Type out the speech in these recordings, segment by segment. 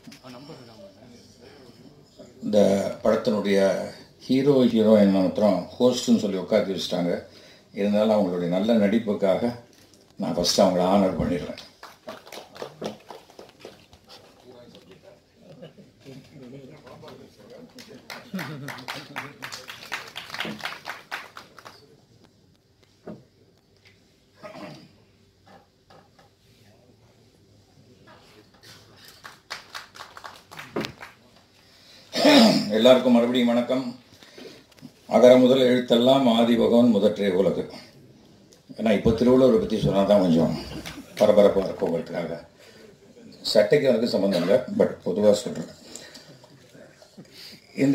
இந்த படத்தினுடைய hero heroine மாத்திரம் ஹோஸ்ட்னு சொல்லி உட்காந்து வச்சுட்டாங்க இருந்தாலும் அவங்களுடைய நல்ல நடிப்புக்காக நான் ஃபஸ்ட்டு அவங்கள ஆனர் பண்ணிடுறேன் எல்லாருக்கும் மறுபடியும் வணக்கம் அகர முதல் எழுத்தெல்லாம் ஆதி பகவான் முதற்றே உலகு ஏன்னா இப்போ திருவள்ளுவரை பற்றி சொன்னால் தான் கொஞ்சம் பரபரப்பாக இருக்கும் உங்களுக்காக சட்டைக்கு அதுக்கு சம்மந்தம் இல்லை பட் பொதுவாக சொல்கிறேன் இந்த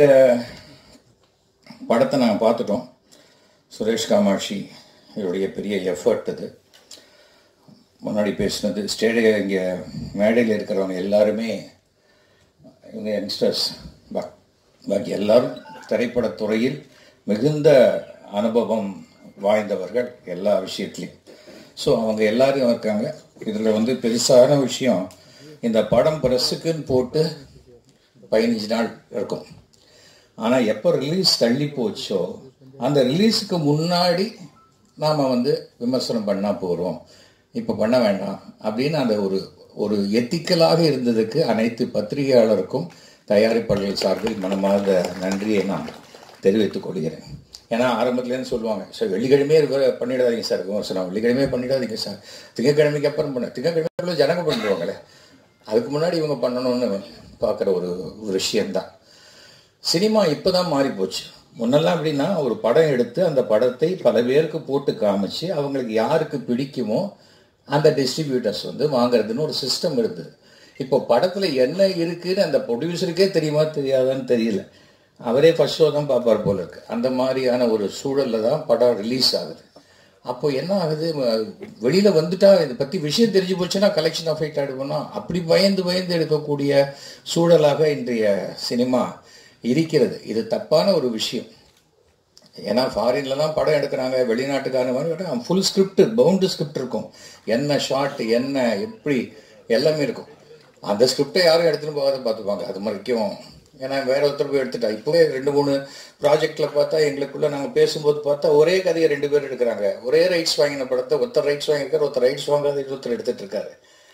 படத்தை நாங்கள் பார்த்துட்டோம் சுரேஷ் காமாட்சி இவருடைய பெரிய எஃபர்ட் அது முன்னாடி பேசினது ஸ்டேடிய இங்கே மேடையில் இருக்கிறவங்க எல்லாருமே இவங்க யங்ஸ்டர்ஸ் பா பாக்கி எல்லாரும் திரைப்படத்துறையில் மிகுந்த அனுபவம் வாய்ந்தவர்கள் எல்லா விஷயத்துலையும் ஸோ அவங்க எல்லாரும் இருக்காங்க இதில் வந்து பெருசான விஷயம் இந்த படம் ப்ரெஸ்ஸுக்குன்னு போட்டு பதினஞ்சு நாள் இருக்கும் ஆனால் எப்போ ரிலீஸ் தள்ளி போச்சோ அந்த ரிலீஸுக்கு முன்னாடி நாம் வந்து விமர்சனம் பண்ணால் போகிறோம் இப்போ பண்ண வேண்டாம் அப்படின்னு அந்த ஒரு ஒரு எத்திக்கலாக இருந்ததுக்கு அனைத்து பத்திரிகையாளருக்கும் தயாரிப்பாளர்கள் சார்பில் மனமார்ந்த நன்றியை நான் தெரிவித்துக் கொள்கிறேன் ஏன்னா ஆரம்பத்துலேருந்து சொல்லுவாங்க சார் வெள்ளிக்கிழமையே இருக்கிற பண்ணிடாதீங்க சார் விமர்சனம் வெள்ளிக்கிழமையே பண்ணிடாதீங்க சார் திங்கக்கிழமைக்கு அப்புறம் பண்ண திங்கக்கிழமைக்குள்ள ஜனங்க பண்ணிடுவாங்களே அதுக்கு முன்னாடி இவங்க பண்ணணும்னு பார்க்குற ஒரு ஒரு விஷயம்தான் சினிமா இப்போ தான் மாறி போச்சு முன்னெல்லாம் எப்படின்னா ஒரு படம் எடுத்து அந்த படத்தை பல பேருக்கு போட்டு காமிச்சு அவங்களுக்கு யாருக்கு பிடிக்குமோ அந்த டிஸ்ட்ரிபியூட்டர்ஸ் வந்து வாங்குறதுன்னு ஒரு சிஸ்டம் இருந்தது இப்போ படத்தில் என்ன இருக்குன்னு அந்த ப்ரொடியூசருக்கே தெரியுமா தெரியாதான்னு தெரியல அவரே ஃபர்ஸ்ட் ஷோ தான் பார்ப்பார் போல இருக்கு அந்த மாதிரியான ஒரு சூழலில் தான் படம் ரிலீஸ் ஆகுது அப்போ என்ன ஆகுது வெளியில வந்துட்டா இதை பத்தி விஷயம் தெரிஞ்சு போச்சுன்னா கலெக்ஷன் ஆஃப் ஃபைட் ஆடுவோம்னா அப்படி பயந்து பயந்து எடுக்கக்கூடிய சூழலாக இன்றைய சினிமா இருக்கிறது இது தப்பான ஒரு விஷயம் ஏன்னா ஃபாரின்ல தான் படம் எடுக்கிறாங்க வெளிநாட்டுக்கான மாதிரி ஃபுல் ஸ்கிரிப்ட் பவுண்டு ஸ்கிரிப்ட் இருக்கும் என்ன ஷார்ட் என்ன எப்படி எல்லாமே இருக்கும் அந்த ஸ்கிரிப்டை யாரும் எடுத்துன்னு போகாத பார்த்துப்பாங்க அது மாதிரிக்கும் ஏன்னா வேற ஒருத்தர் போய் எடுத்துட்டா இப்போவே ரெண்டு மூணு ப்ராஜெக்ட்ல பார்த்தா எங்களுக்குள்ள நாங்கள் பேசும்போது பார்த்தா ஒரே கதையை ரெண்டு பேர் எடுக்கிறாங்க ஒரே ரைட்ஸ் வாங்கின படத்தை ஒருத்தர் ரைட்ஸ் வாங்கியிருக்காரு ஒருத்தர் ரைட்ஸ் வாங்காத ஒருத்தர் எடுத்துட்டு இருக்காரு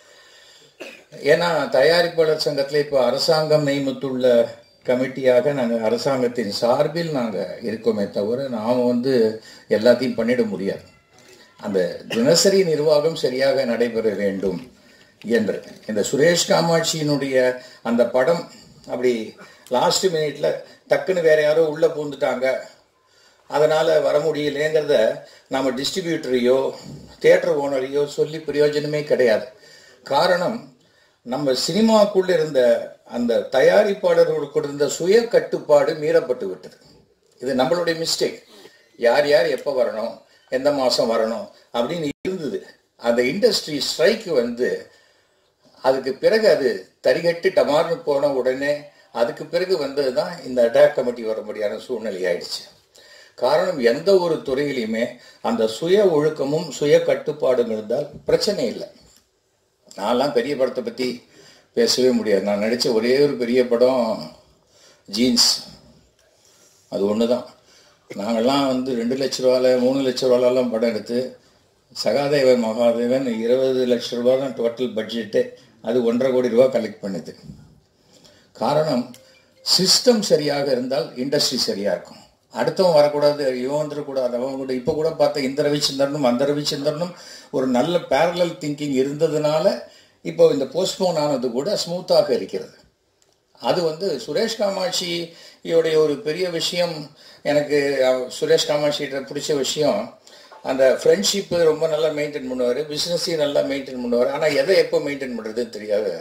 ஏன்னா தயாரிப்பாளர் சங்கத்தில் இப்போ அரசாங்கம் நியமித்துள்ள கமிட்டியாக நாங்கள் அரசாங்கத்தின் சார்பில் நாங்கள் இருக்கோமே தவிர நாம் வந்து எல்லாத்தையும் பண்ணிட முடியாது அந்த தினசரி நிர்வாகம் சரியாக நடைபெற வேண்டும் என்று இந்த சுரேஷ் காமாட்சியினுடைய அந்த படம் அப்படி லாஸ்ட் மினிட்ல டக்குன்னு வேற யாரோ உள்ள பூந்துட்டாங்க அதனால வர முடியலேங்கிறத நம்ம டிஸ்ட்ரிபியூட்டரையோ தியேட்டர் ஓனரையோ சொல்லி பிரயோஜனமே கிடையாது காரணம் நம்ம சினிமாக்குள்ள இருந்த அந்த தயாரிப்பாளர்களுக்கு இருந்த சுய கட்டுப்பாடு மீறப்பட்டு விட்டது இது நம்மளுடைய மிஸ்டேக் யார் யார் எப்போ வரணும் எந்த மாதம் வரணும் அப்படின்னு இருந்தது அந்த இண்டஸ்ட்ரி ஸ்ட்ரைக் வந்து அதுக்கு பிறகு அது தரிகட்டு டமார்னு போன உடனே அதுக்கு பிறகு வந்தது தான் இந்த அட்டாக் கமிட்டி வர முடியாத சூழ்நிலை ஆயிடுச்சு காரணம் எந்த ஒரு துறையிலையுமே அந்த சுய ஒழுக்கமும் சுய கட்டுப்பாடும் இருந்தால் பிரச்சனை இல்லை நான்லாம் பெரிய படத்தை பற்றி பேசவே முடியாது நான் நடித்த ஒரே ஒரு பெரிய படம் ஜீன்ஸ் அது ஒன்று தான் நாங்கள்லாம் வந்து ரெண்டு லட்ச ரூபால மூணு லட்ச ரூபாலெல்லாம் படம் எடுத்து சகாதேவன் மகாதேவன் இருபது லட்ச ரூபா தான் டோட்டல் பட்ஜெட்டு அது ஒன்றரை கோடி ரூபா கலெக்ட் பண்ணுது காரணம் சிஸ்டம் சரியாக இருந்தால் இண்டஸ்ட்ரி சரியாக இருக்கும் அடுத்தவன் வரக்கூடாது இவன் வந்துடக்கூடாது அவன் கூட இப்போ கூட பார்த்த இந்த ரவிச்சந்திரனும் அந்த ரவிச்சந்திரனும் ஒரு நல்ல பேரலல் திங்கிங் இருந்ததுனால இப்போ இந்த போஸ்ட்போன் ஆனது கூட ஸ்மூத்தாக இருக்கிறது அது வந்து சுரேஷ் காமாட்சியோடைய ஒரு பெரிய விஷயம் எனக்கு சுரேஷ் காமாட்சிகிட்ட பிடிச்ச விஷயம் அந்த ஃப்ரெண்ட்ஷிப்பு ரொம்ப நல்லா மெயின்டைன் பண்ணுவார் பிஸ்னஸையும் நல்லா மெயின்டைன் பண்ணுவார் ஆனால் எதை எப்போ மெயின்டைன் பண்ணுறதுன்னு தெரியாது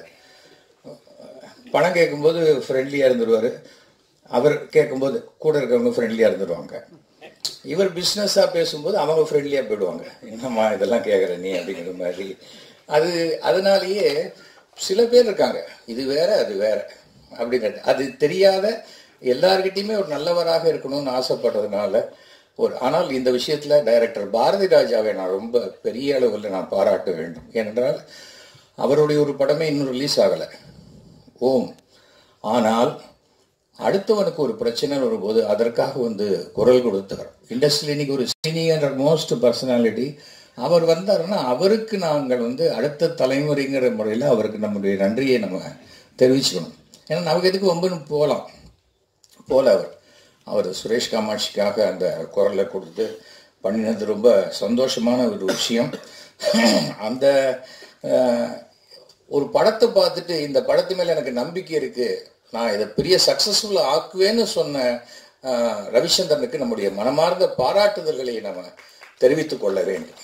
பணம் கேட்கும்போது ஃப்ரெண்ட்லியாக இருந்துருவார் அவர் கேட்கும்போது கூட இருக்கிறவங்க ஃப்ரெண்ட்லியாக இருந்துருவாங்க இவர் பிஸ்னஸாக பேசும்போது அவங்க ஃப்ரெண்ட்லியாக போயிடுவாங்க என்னம்மா இதெல்லாம் கேட்குற நீ அப்படிங்கிற மாதிரி அது அதனாலேயே சில பேர் இருக்காங்க இது வேற அது வேற அப்படிங்கிறது அது தெரியாத எல்லார்கிட்டையுமே ஒரு நல்லவராக இருக்கணும்னு ஆசைப்படுறதுனால ஒரு ஆனால் இந்த விஷயத்துல டைரக்டர் பாரதி ராஜாவை நான் ரொம்ப பெரிய அளவில் நான் பாராட்ட வேண்டும் ஏனென்றால் அவருடைய ஒரு படமே இன்னும் ரிலீஸ் ஆகலை ஓம் ஆனால் அடுத்தவனுக்கு ஒரு பிரச்சனை வரும்போது அதற்காக வந்து குரல் கொடுத்தவர் இண்டஸ்ட்ரியில் இன்னைக்கு ஒரு சீனியர் மோஸ்ட் பர்சனாலிட்டி அவர் வந்தாருன்னா அவருக்கு நாங்கள் வந்து அடுத்த தலைமுறைங்கிற முறையில் அவருக்கு நம்முடைய நன்றியை நம்ம தெரிவிச்சுக்கணும் ஏன்னா நமக்கு எதுக்கு ஒம்புன்னு போகலாம் போல அவர் அவர் சுரேஷ் காமாட்சிக்காக அந்த குரலை கொடுத்து பண்ணினது ரொம்ப சந்தோஷமான ஒரு விஷயம் அந்த அஹ், ஒரு படத்தை பார்த்துட்டு இந்த படத்து மேல எனக்கு நம்பிக்கை இருக்கு நான் இதை பெரிய சக்சஸ்ஃபுல் ஆக்குவேன்னு சொன்ன அஹ், ரவிச்சந்திரனுக்கு நம்முடைய மனமார்ந்த பாராட்டுதல்களை நம்ம தெரிவித்துக் கொள்ள வேண்டும்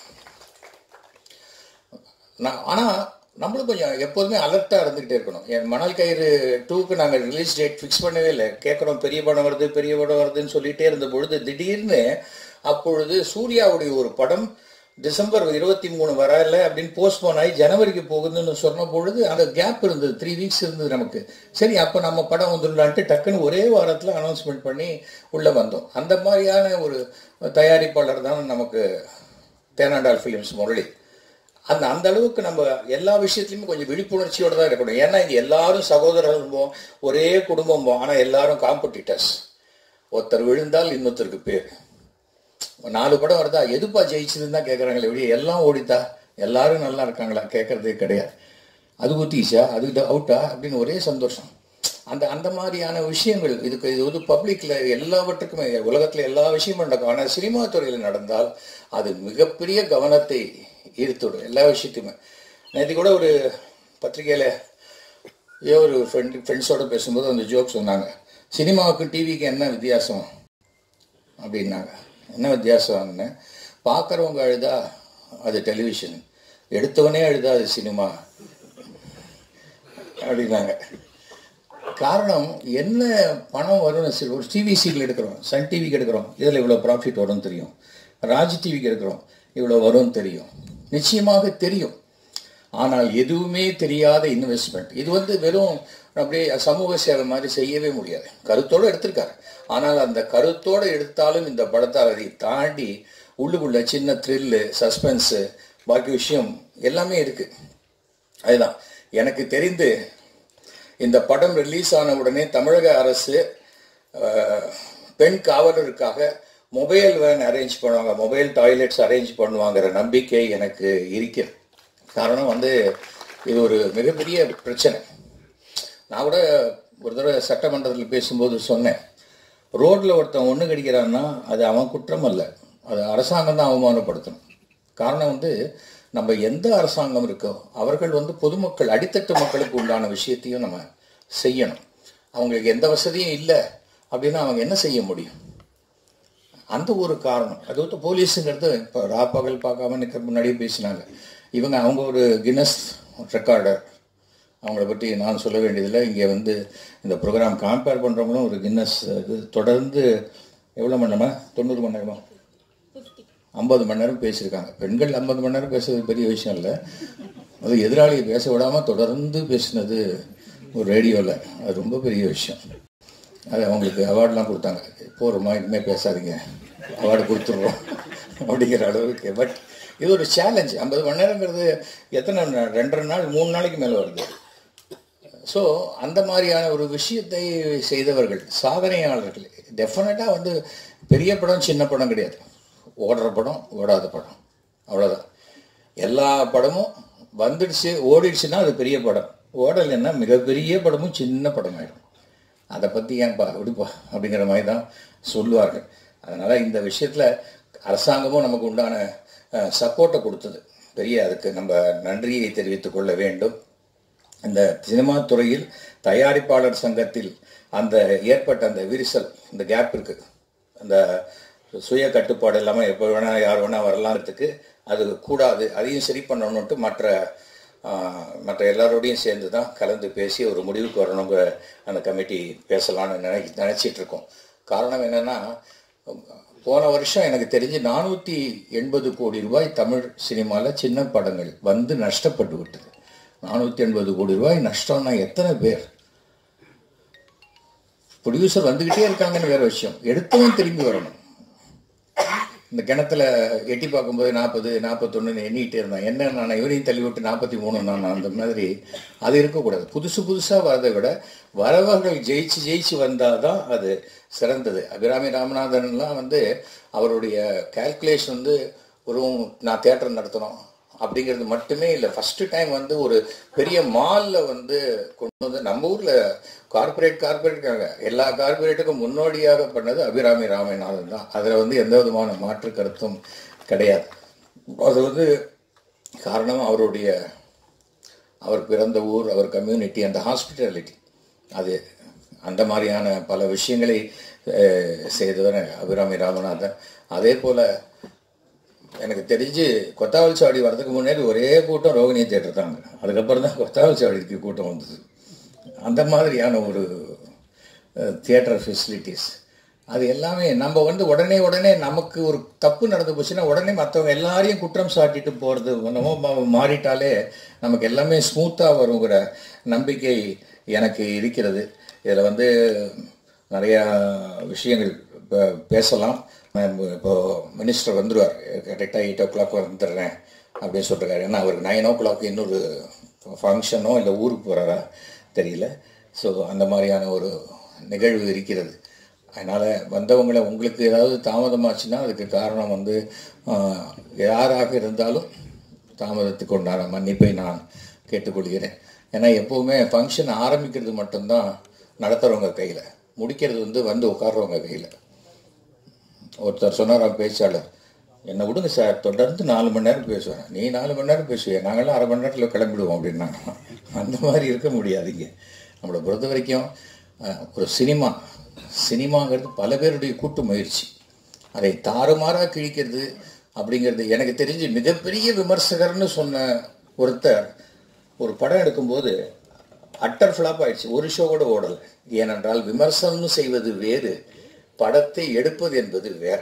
நான் ஆனால் நம்மளும் கொஞ்சம் எப்போதுமே அலர்ட்டாக இருந்துக்கிட்டே இருக்கணும் என் மணல் கயிறு டூக்கு நாங்கள் ரிலீஸ் டேட் ஃபிக்ஸ் பண்ணவே இல்லை கேட்குறோம் பெரிய படம் வருது பெரிய படம் வருதுன்னு சொல்லிட்டே இருந்த பொழுது திடீர்னு அப்பொழுது சூர்யாவுடைய ஒரு படம் டிசம்பர் இருபத்தி மூணு வரல அப்படின்னு போஸ்ட்போன் ஆகி ஜனவரிக்கு போகுதுன்னு சொன்ன பொழுது அந்த கேப் இருந்தது த்ரீ வீக்ஸ் இருந்தது நமக்கு சரி அப்போ நம்ம படம் வந்துடலான்ட்டு டக்குன்னு ஒரே வாரத்தில் அனௌன்ஸ்மெண்ட் பண்ணி உள்ளே வந்தோம் அந்த மாதிரியான ஒரு தயாரிப்பாளர் தான் நமக்கு தேனாண்டால் ஃபிலிம்ஸ் முரளி அந்த அந்த அளவுக்கு நம்ம எல்லா விஷயத்துலையுமே கொஞ்சம் விழிப்புணர்ச்சியோட தான் இருக்கணும் ஏன்னா இங்க எல்லாரும் சகோதரர்கள் ஒரே குடும்பம் ஆனால் எல்லாரும் காம்படிட்டர்ஸ் ஒருத்தர் விழுந்தால் இன்னொருத்தருக்கு பேர் நாலு படம் வருதா எதுப்பா ஜெயிச்சதுன்னு தான் கேட்குறாங்களே வெளியே எல்லாம் ஓடித்தா எல்லாரும் நல்லா இருக்காங்களா கேட்கறதே கிடையாது அது குத்தீஷா அது அவுட்டா அப்படின்னு ஒரே சந்தோஷம் அந்த அந்த மாதிரியான விஷயங்கள் இதுக்கு இது வந்து பப்ளிக்ல எல்லாவற்றுக்குமே உலகத்துல எல்லா விஷயமும் நடக்கும் ஆனால் சினிமா துறையில் நடந்தால் அது மிகப்பெரிய கவனத்தை ஈர்த்துடும் எல்லா விஷயத்தையுமே நேற்று கூட ஒரு பத்திரிகையில ஏதோ ஒரு ஃப்ரெண்ட் ஃப்ரெண்ட்ஸோட பேசும்போது அந்த ஜோக் சொன்னாங்க சினிமாவுக்கு டிவிக்கு என்ன வித்தியாசம் அப்படின்னாங்க என்ன வித்தியாசம்னு பார்க்குறவங்க அழுதா அது டெலிவிஷன் எடுத்தவனே அழுதா அது சினிமா அப்படின்னாங்க காரணம் என்ன பணம் வரும்னு சரி, ஒரு டிவி சீரியல் எடுக்கிறோம் சன் டிவிக்கு எடுக்கிறோம் இதில் இவ்வளோ ப்ராஃபிட் வரும்னு தெரியும் ராஜ் டிவிக்கு எடுக்கிறோம் இவ்வளோ வரும்னு தெரியும் நிச்சயமாக தெரியும் ஆனால் எதுவுமே தெரியாத இன்வெஸ்ட்மெண்ட் இது வந்து வெறும் அப்படியே சமூக சேவை மாதிரி செய்யவே முடியாது கருத்தோடு எடுத்திருக்காரு ஆனால் அந்த கருத்தோடு எடுத்தாலும் இந்த படத்தை அதை தாண்டி உள்ளுக்குள்ள சின்ன த்ரில்லு சஸ்பென்ஸு பாக்கி விஷயம் எல்லாமே இருக்கு அதுதான் எனக்கு தெரிந்து இந்த படம் ரிலீஸ் ஆன உடனே தமிழக அரசு அஹ், பெண் காவலருக்காக மொபைல் வேன் அரேஞ்ச் பண்ணுவாங்க மொபைல் டாய்லெட்ஸ் அரேஞ்ச் பண்ணுவாங்கிற நம்பிக்கை எனக்கு இருக்கிறது காரணம் வந்து இது ஒரு மிகப்பெரிய பிரச்சனை நான் கூட ஒரு தடவை சட்டமன்றத்தில் பேசும்போது சொன்னேன் ரோட்டில் ஒருத்தன் ஒன்று கடிக்கிறான்னா அது அவன் குற்றம் அல்ல அது அரசாங்கம் தான் அவமானப்படுத்தணும் காரணம் வந்து நம்ம எந்த அரசாங்கம் இருக்கோ அவர்கள் வந்து பொதுமக்கள் அடித்தட்டு மக்களுக்கு உண்டான விஷயத்தையும் நம்ம செய்யணும் அவங்களுக்கு எந்த வசதியும் இல்லை அப்படின்னா அவங்க என்ன செய்ய முடியும் அந்த ஒரு காரணம் அது வந்து போலீஸுங்கிறது இப்போ ரா பகல் பார்க்காம நிற்க முன்னாடியே பேசினாங்க இவங்க அவங்க ஒரு கின்னஸ் ரெக்கார்டர் அவங்கள பற்றி நான் சொல்ல வேண்டியதில்லை இங்கே வந்து இந்த ப்ரோக்ராம் கம்பேர் பண்ணுறவங்களும் ஒரு கின்னஸ் இது தொடர்ந்து எவ்வளோ மணி நேரமா தொண்ணூறு மணி நேரமா ஐம்பது மணி நேரம் பேசியிருக்காங்க பெண்கள் ஐம்பது மணி நேரம் பேசுறது பெரிய விஷயம் இல்லை அது எதிராளியை பேச விடாமல் தொடர்ந்து பேசினது ஒரு ரேடியோவில் அது ரொம்ப பெரிய விஷயம் அது அவங்களுக்கு அவார்ட்லாம் கொடுத்தாங்க போகிறோமா இனிமேல் பேசாதீங்க அவார்டு கொடுத்துட்றோம் அப்படிங்கிற அளவுக்கு பட் இது ஒரு சேலஞ்ச் ஐம்பது மணி நேரங்கிறது எத்தனை நா- ரெண்டரை நாள் மூணு நாளைக்கு மேலே வருது ஸோ அந்த மாதிரியான ஒரு விஷயத்தை செய்தவர்கள் சாதனையாளர்கள் டெஃபினட்டாக வந்து பெரிய படம் சின்ன படம் கிடையாது ஓடுற படம் ஓடாத படம் அவ்வளோதான் எல்லா படமும் வந்துடுச்சு ஓடிடுச்சுன்னா அது பெரிய படம் ஓடலைன்னா மிகப்பெரிய படமும் சின்ன படம் ஆயிடும் அதை பற்றி ஏன்பா விடுப்பா அப்படிங்கிற மாதிரி தான் சொல்லுவார்கள் அதனால் இந்த விஷயத்தில் அரசாங்கமும் நமக்கு உண்டான சப்போர்ட்டை கொடுத்தது பெரிய அதுக்கு நம்ம நன்றியை தெரிவித்துக் கொள்ள வேண்டும் இந்த சினிமா துறையில் தயாரிப்பாளர் சங்கத்தில் அந்த ஏற்பட்ட அந்த விரிசல் இந்த கேப் இருக்கு அந்த சுய கட்டுப்பாடு இல்லாமல் எப்போ வேணா யார் வேணா வரலான்றதுக்கு அது கூடாது அதையும் சரி பண்ணணுன்ட்டு மற்ற ஆஹ், மற்ற எல்லாரோடையும் சேர்ந்து தான் கலந்து பேசி ஒரு முடிவுக்கு வரணுங்கிற அந்த கமிட்டி பேசலாம்னு நினை நினச்சிட்டு இருக்கோம் காரணம் என்னன்னா போன வருஷம் எனக்கு தெரிஞ்சு நானூற்றி எண்பது கோடி ரூபாய் தமிழ் சினிமாவில் சின்ன படங்கள் வந்து நஷ்டப்பட்டு விட்டது நானூற்றி எண்பது கோடி ரூபாய் நஷ்டம்னா எத்தனை பேர் ப்ரொடியூசர் வந்துக்கிட்டே இருக்காங்கன்னு வேற விஷயம் எடுத்தவன் திரும்பி வரணும் இந்த கிணத்துல எட்டி பார்க்கும்போது நாற்பது நாற்பத்தொன்னு எண்ணிக்கிட்டே இருந்தேன் என்ன நான் இவரையும் தள்ளி விட்டு நாற்பத்தி மூணு நான் அந்த மாதிரி அது இருக்கக்கூடாது புதுசு புதுசாக வரதை விட வரவர்கள் ஜெயிச்சு ஜெயிச்சு வந்தால் தான் அது சிறந்தது அபிராமி ராமநாதன்லாம் வந்து அவருடைய கால்குலேஷன் வந்து ஒரு நான் தேட்டர் நடத்தணும் அப்படிங்கிறது மட்டுமே இல்லை ஃபர்ஸ்ட் டைம் வந்து ஒரு பெரிய மால்ல வந்து கொண்டு வந்து நம்ம ஊர்ல கார்பரேட் கார்பரேட் எல்லா கார்பரேட்டுக்கும் முன்னோடியாக பண்ணது அபிராமி ராமநாதன் தான் அதுல வந்து எந்த விதமான மாற்று கருத்தும் கிடையாது அது வந்து காரணம் அவருடைய அவர் பிறந்த ஊர் அவர் கம்யூனிட்டி அந்த ஹாஸ்பிட்டாலிட்டி அது அந்த மாதிரியான பல விஷயங்களை அஹ், செய்தவர் அபிராமி ராமநாதன் அதே போல எனக்கு தெரிஞ்சு கொத்தாவல் சாவடி வர்றதுக்கு முன்னாடி ஒரே கூட்டம் ரோகிணி தேட்டர் தாங்க அதுக்கப்புறம் தான் கொத்தாவல் சாவடிக்கு கூட்டம் வந்தது அந்த மாதிரியான ஒரு தியேட்டர் ஃபெசிலிட்டிஸ் அது எல்லாமே நம்ம வந்து உடனே உடனே நமக்கு ஒரு தப்பு நடந்து போச்சுன்னா உடனே மற்றவங்க எல்லாரையும் குற்றம் சாட்டிட்டு போகிறது நம்ம மா- மாறிட்டாலே நமக்கு எல்லாமே ஸ்மூத்தாக வருங்கிற நம்பிக்கை எனக்கு இருக்கிறது இதில் வந்து நிறையா விஷயங்கள் ப- பேசலாம் நான் இப்போ மினிஸ்டர் வந்துடுவார் கரெக்டாக எயிட் ஓ கிளாக் வந்துடுறேன் அப்படின்னு சொல்லிருக்காரு ஏன்னா அவருக்கு நைன் ஓ கிளாக் இன்னொரு ஃபங்க்ஷனோ இல்லை ஊருக்கு போகிறாரா தெரியல ஸோ அந்த மாதிரியான ஒரு நிகழ்வு இருக்கிறது அதனால் வந்தவங்களை உங்களுக்கு ஏதாவது தாமதமாச்சுன்னா அதுக்கு காரணம் வந்து ஆஹ், யாராக இருந்தாலும் தாமதத்துக்கு உண்டான மன்னிப்பை நான் கேட்டுக்கொள்கிறேன் ஏன்னா எப்போவுமே ஃபங்க்ஷன் ஆரம்பிக்கிறது மட்டும்தான் நடத்துகிறவங்க கையில் முடிக்கிறது வந்து வந்து உட்கார்றவங்க கையில் ஒருத்தர் சொன்னாராம் பேச்சாளர் என்னை விடுங்க சார் தொடர்ந்து நாலு மணி நேரம் பேசுவேன் நீ நாலு மணி நேரம் பேசுவேன் நாங்களாம் அரை மணி நேரத்தில் கிளம்பிடுவோம் அப்படின்னாங்க அந்த மாதிரி இருக்க முடியாதுங்க நம்மளை பொறுத்த வரைக்கும் அஹ், ஒரு சினிமா சினிமாங்கிறது பல பேருடைய கூட்டு முயற்சி அதை தாறுமாறாக கிழிக்கிறது அப்படிங்கிறது எனக்கு தெரிஞ்சு மிகப்பெரிய விமர்சகர்னு சொன்ன ஒருத்தர் ஒரு படம் எடுக்கும்போது அட்டர் ஃப்ளாப் ஆயிடுச்சு ஒரு ஷோ கூட ஓடலை ஏனென்றால் விமர்சனம் செய்வது வேறு படத்தை எடுப்பது என்பது வேற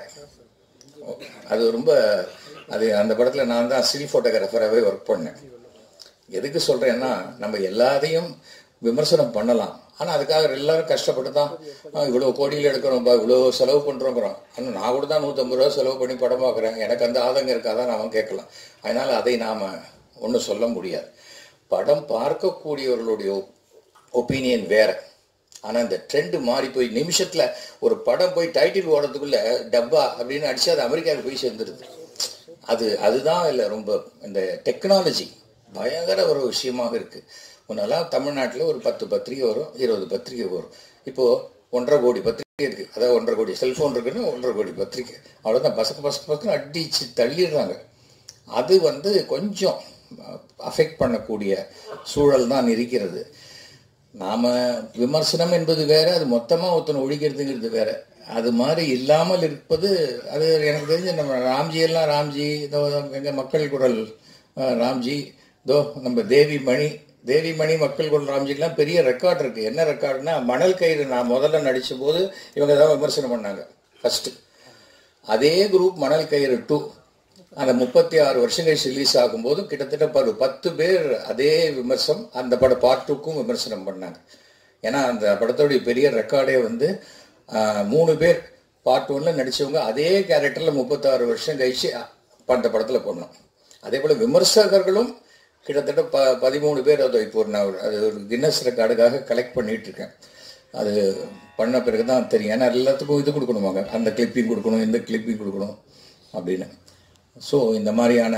அது ரொம்ப அது அந்த படத்தில் நான் தான் ஸ்டில் ஃபோட்டோகிராஃபராகவே ஒர்க் பண்ணேன் எதுக்கு சொல்கிறேன்னா நம்ம எல்லாத்தையும் விமர்சனம் பண்ணலாம் ஆனால் அதுக்காக எல்லாரும் கஷ்டப்பட்டு தான் இவ்வளோ கோடியில் எடுக்கிறோம்ப்பா இவ்வளோ செலவு பண்ணுறோங்கிறோம் ஆனால் நான் கூட தான் நூற்றம்பது ரூபா செலவு பண்ணி படம் பார்க்குறேன் எனக்கு அந்த ஆதங்கம் இருக்காதான் அவன் கேட்கலாம் அதனால் அதை நாம் ஒன்றும் சொல்ல முடியாது படம் பார்க்கக்கூடியவர்களுடைய ஒப்பீனியன் வேற ஆனால் இந்த ட்ரெண்டு மாறி போய் நிமிஷத்தில் ஒரு படம் போய் டைட்டில் ஓடுறதுக்குள்ள டப்பா அப்படின்னு அடிச்சு அது அமெரிக்காவுக்கு போய் சேர்ந்துருது அது அதுதான் இல்லை ரொம்ப இந்த டெக்னாலஜி பயங்கர ஒரு விஷயமாக இருக்கு முன்னெல்லாம் தமிழ்நாட்டில் ஒரு பத்து பத்திரிகை வரும் இருபது பத்திரிகை வரும் இப்போ ஒன்றரை கோடி பத்திரிகை இருக்கு அதாவது ஒன்றரை கோடி செல்போன் இருக்குன்னு ஒன்றரை கோடி பத்திரிகை அவ்வளோதான் பசக்கு பசக்கு பசக்கு அடிச்சு தள்ளிடுறாங்க அது வந்து கொஞ்சம் அஃபெக்ட் பண்ணக்கூடிய சூழல் தான் இருக்கிறது நாம விமர்சனம் என்பது வேற அது மொத்தமா ஒருத்தனை ஒழிக்கிறதுங்கிறது வேற அது மாதிரி இல்லாமல் இருப்பது அது எனக்கு தெரிஞ்சு நம்ம ராம்ஜி எல்லாம் ராம்ஜி இதோ எங்க மக்கள் குரல் அஹ், ராம்ஜி இதோ நம்ம தேவி மணி தேவி மணி மக்கள் குரல் ராம்ஜிக்கெல்லாம் பெரிய ரெக்கார்ட் இருக்கு என்ன ரெக்கார்டுனா மணல் கயிறு நான் முதல்ல நடிச்ச போது இவங்க தான் விமர்சனம் பண்ணாங்க ஃபர்ஸ்ட் அதே குரூப் மணல் கயிறு டூ அந்த முப்பத்தி ஆறு வருஷம் கழிச்சு ரிலீஸ் ஆகும்போது கிட்டத்தட்ட ஒரு பத்து பேர் அதே விமர்சனம் அந்த பட பார்ட் டூக்கும் விமர்சனம் பண்ணாங்க ஏன்னா அந்த படத்தோடைய பெரிய ரெக்கார்டே வந்து ஆஹ், மூணு பேர் பார்ட் ஒன்ல நடிச்சவங்க அதே கேரக்டர்ல முப்பத்தாறு வருஷம் கழிச்சு அந்த படத்துல பண்ணோம் அதே போல விமர்சகர்களும் கிட்டத்தட்ட ப பதிமூணு பேர் அதை இப்போ ஒரு நான் ஒரு- அது ஒரு கின்னஸ் ரெக்கார்டுக்காக கலெக்ட் பண்ணிட்டு இருக்கேன் அது பண்ண பிறகு தான் தெரியும் ஏன்னா எல்லாத்துக்கும் இது கொடுக்கணுமாங்க அந்த கிளிப்பிங் கொடுக்கணும் இந்த கிளிப்பிங் கொடுக்கணும் அப்படின்னு ஸோ இந்த மாதிரியான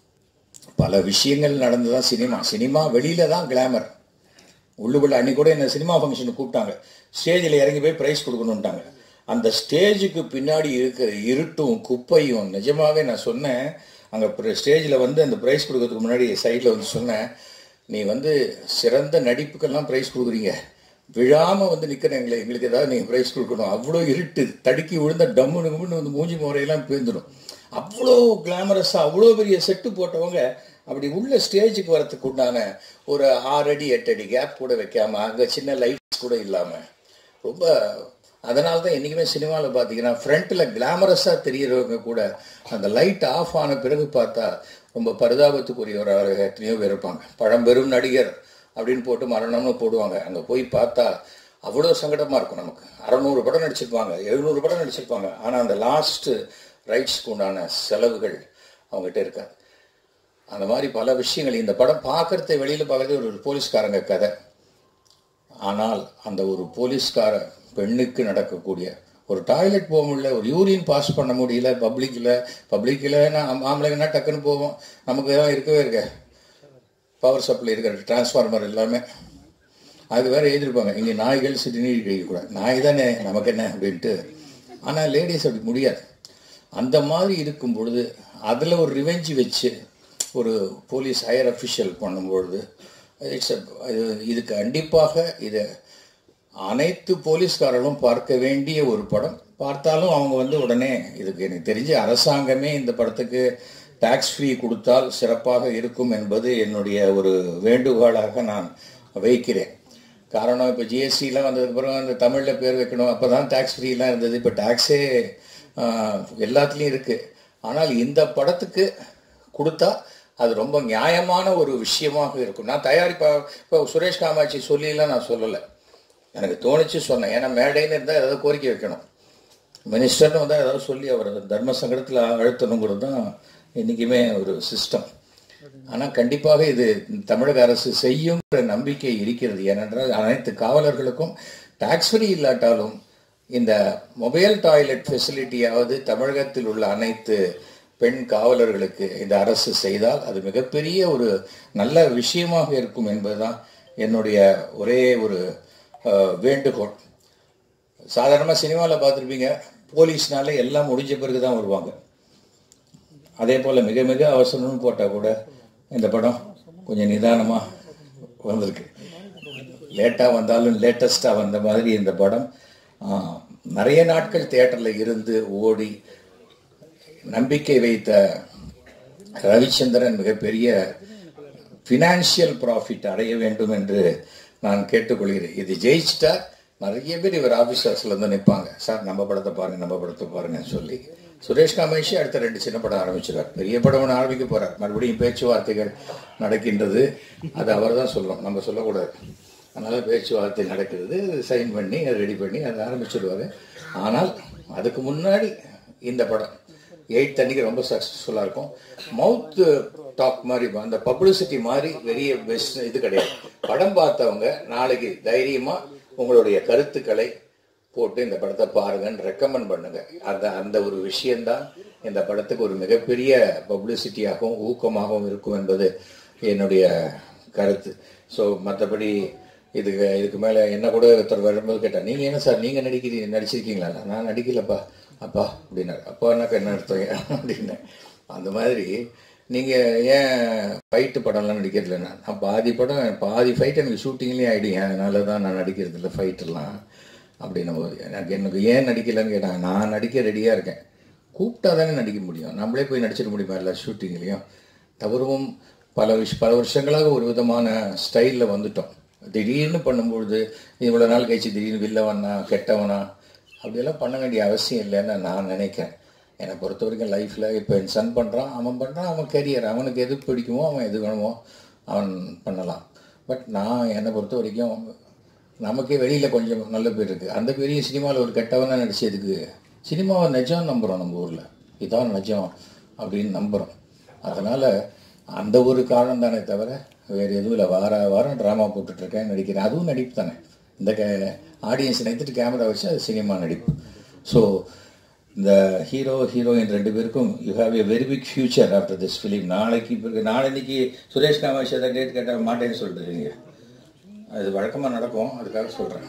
பல விஷயங்கள் நடந்து தான் சினிமா சினிமா வெளியில தான் கிளாமர் உள்ளுக்குள்ள அன்னைக்கு கூட என்ன சினிமா ஃபங்க்ஷனுக்கு கூப்பிட்டாங்க ஸ்டேஜில் இறங்கி போய் ப்ரைஸ் கொடுக்கணுன்ட்டாங்க அந்த ஸ்டேஜுக்கு பின்னாடி இருக்கிற இருட்டும் குப்பையும் நிஜமாவே நான் சொன்னேன் அங்கே ஸ்டேஜில் வந்து அந்த ப்ரைஸ் கொடுக்கறதுக்கு முன்னாடி சைடில் வந்து சொன்னேன் நீ வந்து சிறந்த நடிப்புக்கெல்லாம் ப்ரைஸ் கொடுக்குறீங்க விழாமல் வந்து நிற்கிறீங்களே எங்களுக்கு ஏதாவது நீங்கள் ப்ரைஸ் கொடுக்கணும் அவ்வளோ இருட்டு தடுக்கி விழுந்த டம்முன்னு கும்முன்னு வந்து மூஞ்சி முறையெல்லாம் பேந்துடும் அவ்வளோ கிளாமரஸாக அவ்வளோ பெரிய செட்டு போட்டவங்க அப்படி உள்ள ஸ்டேஜுக்கு வரத்துக்கு உண்டான ஒரு ஆறு அடி எட்டு அடி கேப் கூட வைக்காம அங்கே சின்ன லைட்ஸ் கூட இல்லாமல் ரொம்ப அதனால தான் என்றைக்குமே சினிமாவில் பார்த்தீங்கன்னா ஃப்ரண்ட்டில் கிளாமரஸாக தெரிகிறவங்க கூட அந்த லைட் ஆஃப் ஆன பிறகு பார்த்தா ரொம்ப பரிதாபத்துக்குரியவராக எத்தனையோ பேர் இருப்பாங்க பழம்பெரும் நடிகர் அப்படின்னு போட்டு மரணம்னு போடுவாங்க அங்கே போய் பார்த்தா அவ்வளோ சங்கடமாக இருக்கும் நமக்கு அறநூறு படம் நடிச்சிருப்பாங்க எழுநூறு படம் நடிச்சிருப்பாங்க ஆனால் அந்த லாஸ்ட் ரைட்ஸ்க்கு உண்டான செலவுகள் அவங்ககிட்ட இருக்காது அந்த மாதிரி பல விஷயங்கள் இந்த படம் பார்க்கறத வெளியில் பார்க்கறது ஒரு போலீஸ்காரங்க கதை ஆனால் அந்த ஒரு போலீஸ்கார பெண்ணுக்கு நடக்கக்கூடிய ஒரு டாய்லெட் போக முடியல ஒரு யூரின் பாஸ் பண்ண முடியல பப்ளிக்கில் பப்ளிக்கில் ஆம்பளைங்கன்னா டக்குன்னு போவோம் நமக்கு தான் இருக்கவே இருக்க பவர் சப்ளை இருக்கிற டிரான்ஸ்ஃபார்மர் எல்லாமே அது வேற எழுதிருப்பாங்க இங்கே நாய்கள் சிறுநீர் கழிக்கக்கூடாது நாய் தானே நமக்கு என்ன அப்படின்ட்டு ஆனால் லேடிஸ் அப்படி முடியாது அந்த மாதிரி இருக்கும் பொழுது அதில் ஒரு ரிவெஞ்சு வச்சு ஒரு போலீஸ் ஹையர் அஃபிஷியல் பண்ணும்பொழுது இட்ஸ் இது கண்டிப்பாக இது அனைத்து போலீஸ்காரர்களும் பார்க்க வேண்டிய ஒரு படம் பார்த்தாலும் அவங்க வந்து உடனே இதுக்கு எனக்கு தெரிஞ்சு அரசாங்கமே இந்த படத்துக்கு டாக்ஸ் ஃப்ரீ கொடுத்தால் சிறப்பாக இருக்கும் என்பது என்னுடைய ஒரு வேண்டுகோளாக நான் வைக்கிறேன் காரணம் இப்போ ஜிஎஸ்டிலாம் வந்ததுக்கு பிறகு அந்த தமிழில் பேர் வைக்கணும் அப்போ தான் டேக்ஸ் ஃப்ரீலாம் இருந்தது இப்போ டேக்ஸே எல்லாத்துலேயும் இருக்குது ஆனால் இந்த படத்துக்கு கொடுத்தா அது ரொம்ப நியாயமான ஒரு விஷயமாக இருக்கும் நான் தயாரிப்பா இப்போ சுரேஷ் காமாட்சி சொல்லிலாம் நான் சொல்லலை எனக்கு தோணிச்சு சொன்னேன் ஏன்னா மேடைன்னு இருந்தால் ஏதாவது கோரிக்கை வைக்கணும் மினிஸ்டர்னு வந்தால் ஏதாவது சொல்லி அவர் தர்ம சங்கடத்தில் அழுத்தணுங்கிறது தான் என்றைக்குமே ஒரு சிஸ்டம் ஆனால் கண்டிப்பாக இது தமிழக அரசு செய்யுங்கிற நம்பிக்கை இருக்கிறது ஏனென்றால் அனைத்து காவலர்களுக்கும் டாக்ஸ் ஃப்ரீ இல்லாட்டாலும் இந்த மொபைல் டாய்லெட் ஃபெசிலிட்டியாவது தமிழகத்தில் உள்ள அனைத்து பெண் காவலர்களுக்கு இந்த அரசு செய்தால் அது மிகப்பெரிய ஒரு நல்ல விஷயமாக இருக்கும் என்பதுதான் என்னுடைய ஒரே ஒரு வேண்டுகோள் சாதாரணமாக சினிமாவில் பார்த்துருப்பீங்க போலீஸ்னால எல்லாம் முடிஞ்ச பிறகு தான் வருவாங்க அதே போல் மிக மிக அவசரம்னு போட்டால் கூட இந்த படம் கொஞ்சம் நிதானமாக வந்திருக்கு லேட்டாக வந்தாலும் லேட்டஸ்ட்டாக வந்த மாதிரி இந்த படம் நிறைய நாட்கள் தியேட்டரில் இருந்து ஓடி நம்பிக்கை வைத்த ரவிச்சந்திரன் மிகப்பெரிய ஃபினான்ஷியல் ப்ராஃபிட் அடைய வேண்டும் என்று நான் கேட்டுக்கொள்கிறேன் இது ஜெயிச்சிட்டா நிறைய பேர் இவர் ஆஃபீஸர்ஸ்ல இருந்து நிற்பாங்க சார் நம்ம படத்தை பாருங்க நம்ம படத்தை பாருங்கன்னு சொல்லி சுரேஷ் காமேஷி அடுத்த ரெண்டு சின்ன படம் ஆரம்பிச்சிருவார் பெரிய படம் ஒன்று ஆரம்பிக்க போறார் மறுபடியும் பேச்சுவார்த்தைகள் நடக்கின்றது அது அவர் தான் சொல்லணும் நம்ம சொல்லக்கூடாது அதனால பேச்சுவார்த்தை நடக்கிறது சைன் பண்ணி அதை ரெடி பண்ணி அதை ஆரம்பிச்சிடுவாரு ஆனால் அதுக்கு முன்னாடி இந்த படம் எயிட் அன்னைக்கு ரொம்ப சக்ஸஸ்ஃபுல்லாக இருக்கும் மவுத் டாக் மாதிரி அந்த பப்ளிசிட்டி மாதிரி பெரிய பெஸ்ட் இது கிடையாது படம் பார்த்தவங்க நாளைக்கு தைரியமாக உங்களுடைய கருத்துக்களை போட்டு இந்த படத்தை பாருங்கன்னு ரெக்கமெண்ட் பண்ணுங்க அந்த அந்த ஒரு விஷயம்தான் இந்த படத்துக்கு ஒரு மிகப்பெரிய பப்ளிசிட்டியாகவும் ஊக்கமாகவும் இருக்கும் என்பது என்னுடைய கருத்து ஸோ மற்றபடி இதுக்கு இதுக்கு மேலே என்ன கூட ஒருத்தர் வரும்போது கேட்டா நீங்கள் என்ன சார் நீங்கள் நடிக்கிறீங்க நடிச்சிருக்கீங்களா நான் நடிக்கலப்பா அப்பா அப்படின்னாரு அப்பா என்னக்கா என்ன அர்த்தம் அப்படின்னு அந்த மாதிரி நீங்கள் ஏன் ஃபைட்டு படம்லாம் நடிக்கிறது நான் பாதி படம் பாதி ஃபைட் எனக்கு ஷூட்டிங்லேயே ஆகிடுங்க அதனால தான் நான் நடிக்கிறது இல்லை ஃபைட்டெல்லாம் அப்படின்னும் போது எனக்கு எனக்கு ஏன் நடிக்கலைன்னு கேட்டாங்க நான் நடிக்க ரெடியாக இருக்கேன் கூப்பிட்டா தானே நடிக்க முடியும் நம்மளே போய் நடிச்சிட முடியுமா எல்லா ஷூட்டிங்லேயும் தவறும் பல விஷ் பல வருஷங்களாக ஒரு விதமான ஸ்டைலில் வந்துட்டோம் திடீர்னு பண்ணும்பொழுது இவ்வளோ நாள் கழிச்சு திடீர்னு வில்லவனா கெட்டவனா அப்படியெல்லாம் பண்ண வேண்டிய அவசியம் இல்லைன்னு நான் நினைக்கிறேன் என்னை பொறுத்த வரைக்கும் லைஃப்பில் இப்போ என் சன் பண்ணுறான் அவன் பண்ணுறான் அவன் கெரியர் அவனுக்கு எது பிடிக்குமோ அவன் எது வேணுமோ அவன் பண்ணலாம் பட் நான் என்னை பொறுத்த வரைக்கும் நமக்கே வெளியில் கொஞ்சம் நல்ல பேர் இருக்குது அந்த பெரிய சினிமாவில் ஒரு கெட்டவனாக நடிச்சதுக்கு சினிமாவை நிஜம் நம்புகிறோம் நம்ம ஊரில் இதான் நிஜம் அப்படின்னு நம்புகிறோம் அதனால் அந்த ஒரு காரணம் தானே தவிர வேறு எதுவும் இல்லை வார வாரம் ட்ராமா போட்டுட்ருக்கேன் நடிக்கிறேன் அதுவும் நடிப்பு தானே இந்த க ஆடியன்ஸ் நினைத்துட்டு கேமரா வச்சு அது சினிமா நடிப்பு ஸோ இந்த ஹீரோ ஹீரோயின் ரெண்டு பேருக்கும் you have a very big future after this film நாளைக்கு இப்போ நாளைக்கு சுரேஷ் காமாட்சி அதை டேட் கேட்டால் மாட்டேன்னு சொல்லிட்டுருக்கீங்க அது வழக்கமாக நடக்கும் அதுக்காக சொல்கிறேன்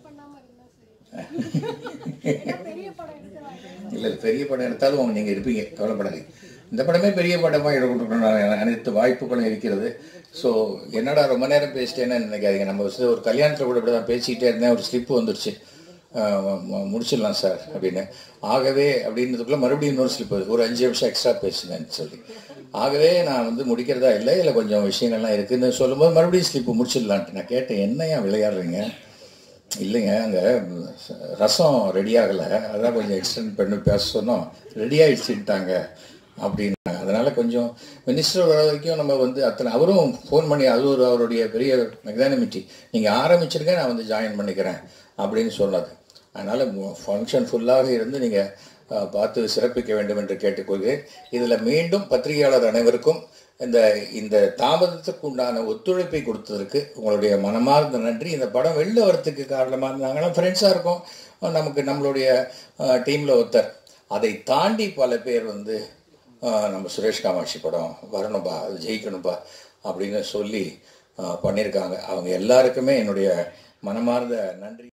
இல்லை பெரிய படம் எடுத்தாலும் அவங்க நீங்கள் இருப்பீங்க கவலைப்படாதீங்க இந்த படமே பெரிய படமாக எடுக்கணும் அனைத்து வாய்ப்புகளும் இருக்கிறது ஸோ என்னடா ரொம்ப நேரம் பேசிட்டேன்னு நினைக்காதீங்க நம்ம ஒரு கல்யாணத்தில் கூட இப்படி தான் பேசிக்கிட்டே இருந்தேன் ஒரு ஸ்லிப்பு வந்துருச்சு முடிச்சிடலாம் சார் அப்படின்னு ஆகவே அப்படின்றதுக்குள்ள மறுபடியும் இன்னொரு ஸ்லிப் ஒரு அஞ்சு நிமிஷம் எக்ஸ்ட்ரா பேசுங்கன்னு சொல்லி ஆகவே நான் வந்து முடிக்கிறதா இல்லை இல்லை கொஞ்சம் விஷயங்கள்லாம் இருக்குன்னு சொல்லும்போது மறுபடியும் ஸ்லிப்பு முடிச்சிடலான்ட்டு நான் கேட்டேன் என்னையா விளையாடுறீங்க இல்லைங்க அங்கே ரசம் ரெடி ஆகலை அதான் கொஞ்சம் எக்ஸ்டெண்ட் பண்ணி பேச சொன்னோம் ரெடி ஆகிடுச்சுட்டாங்க அப்படின்னாங்க அதனால கொஞ்சம் மினிஸ்டர் வர வரைக்கும் நம்ம வந்து அத்தனை அவரும் ஃபோன் பண்ணி அது ஒரு அவருடைய பெரிய மெக்னானிமிட்டி நீங்கள் ஆரம்பிச்சிருங்க நான் வந்து ஜாயின் பண்ணிக்கிறேன் அப்படின்னு சொன்னது அதனால் ஃபங்க்ஷன் ஃபுல்லாக இருந்து நீங்கள் அஹ், பார்த்து சிறப்பிக்க வேண்டும் என்று கேட்டுக்கொள்கிறேன் இதில் மீண்டும் பத்திரிகையாளர் அனைவருக்கும் இந்த இந்த தாமதத்துக்கு உண்டான ஒத்துழைப்பை கொடுத்ததற்கு உங்களுடைய மனமார்ந்த நன்றி இந்த படம் வெளில வரத்துக்கு காரணமாக இருந்தாங்கன்னா ஃப்ரெண்ட்ஸாக இருக்கும் நமக்கு நம்மளுடைய டீமில் ஒருத்தர் அதை தாண்டி பல பேர் வந்து அஹ், நம்ம சுரேஷ் காமாட்சி படம் வரணும்பா அது ஜெயிக்கணும்பா அப்படின்னு சொல்லி அஹ், பண்ணியிருக்காங்க அவங்க எல்லாருக்குமே என்னுடைய மனமார்ந்த நன்றி